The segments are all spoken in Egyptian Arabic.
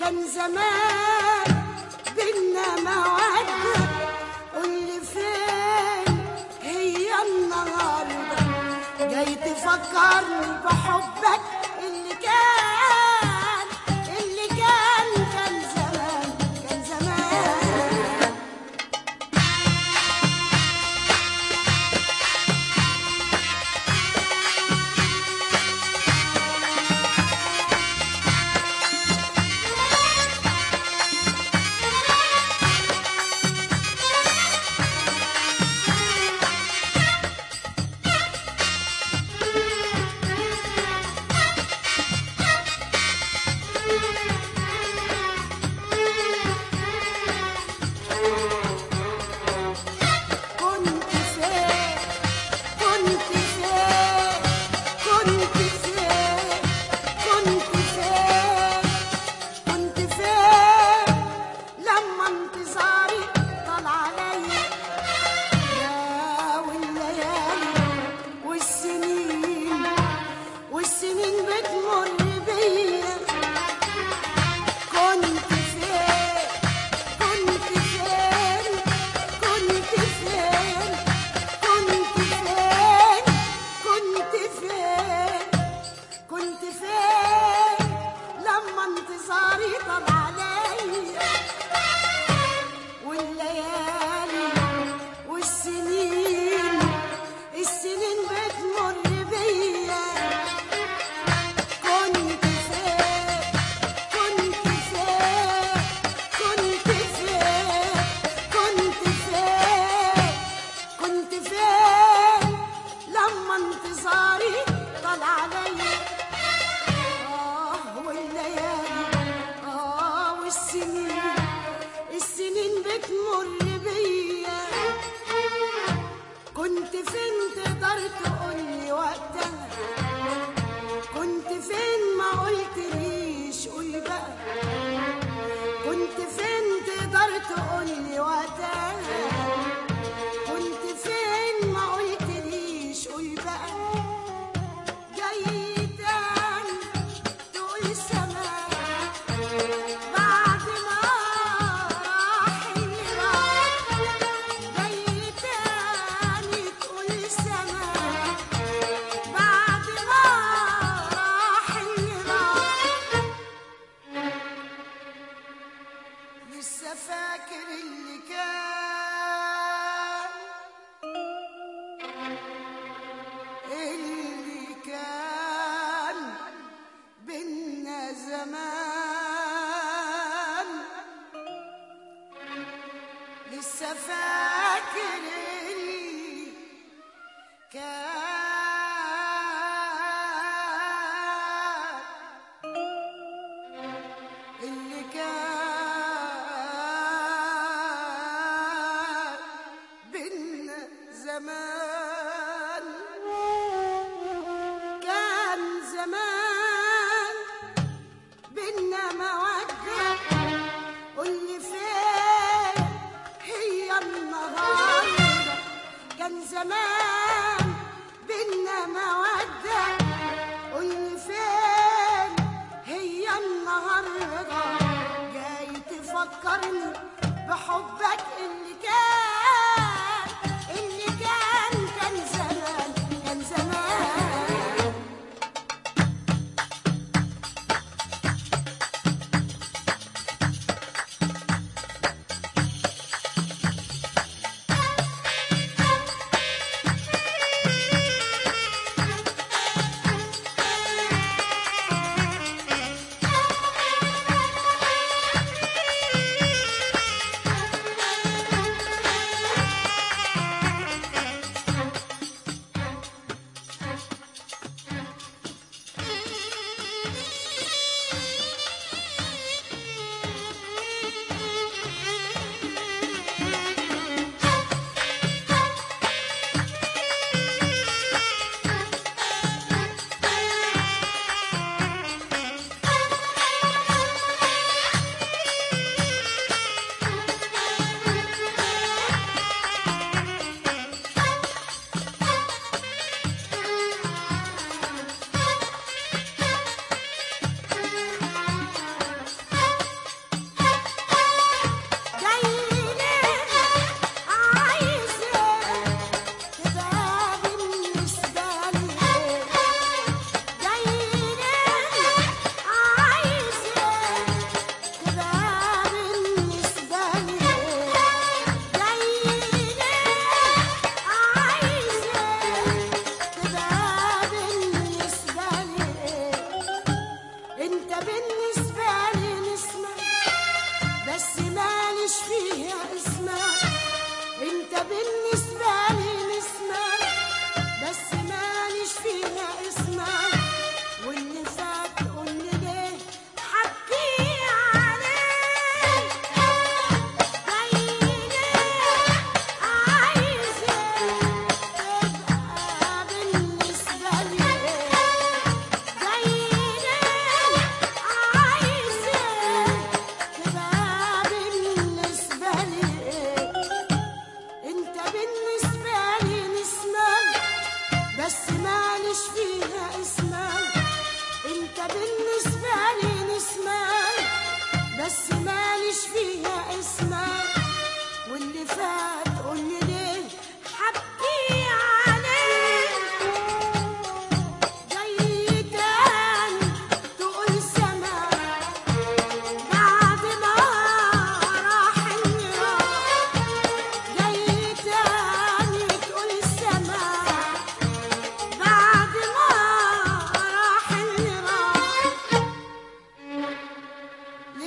كان زمان بينا مودة قولي فين هي النهاردة جاي تفكرني بحبك اللي كان اللي كان كان زمان كان زمان كنت فين كنت فين كنت فين كنت فين كنت فين لما انتظاري طال عليا يا والليالي والسنين والسنين بتمر بيا كنت فين كنت فين كنت فين كنت فين كنت فين كنت فين لما انتظاري طال عليا والليالي والسنين السنين بتمر بيا كنت فين كنت فين كنت فين كنت فين كنت فين لما انتظاري طال عليا آه والليالي آه والسنين السنين بتمر بيا كنت فين تقدر تقولي وقتها كنت فين ما قلتليش قولي بقى كنت فين تقدر تقولي وقتها كنت فين ما قلتليش قولي بقى جاي تاني تقول سماء بعد ما راح اللي راح جاي تاني تقول سماء بعد ما راح اللي راح لسه فاكر اللي كان اللي كان بينا زمان لسه فاكر اللي كان اللي كان بينا زمان كان زمان بينا مودة قولي فين هي النهاردة كان زمان بينا مودة قولي فين هي النهاردة جاي تفكرني بحبك اللي كان اللي كان كان زمان كان زمان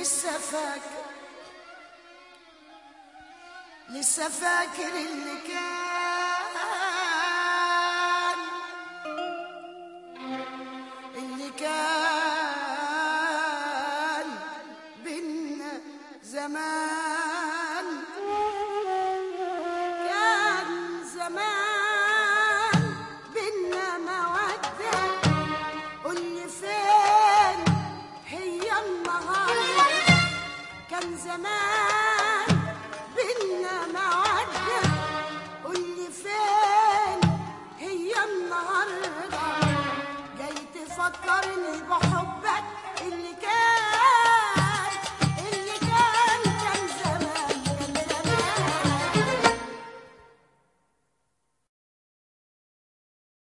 لسه فاكر لسه فاكر اللي كان اللي كان بينا زمان كان زمان بينا مودة قولي فين هي النهاردة كان زمان بينا مودة قولي فين هي النهاردة جاي تفكرني بحب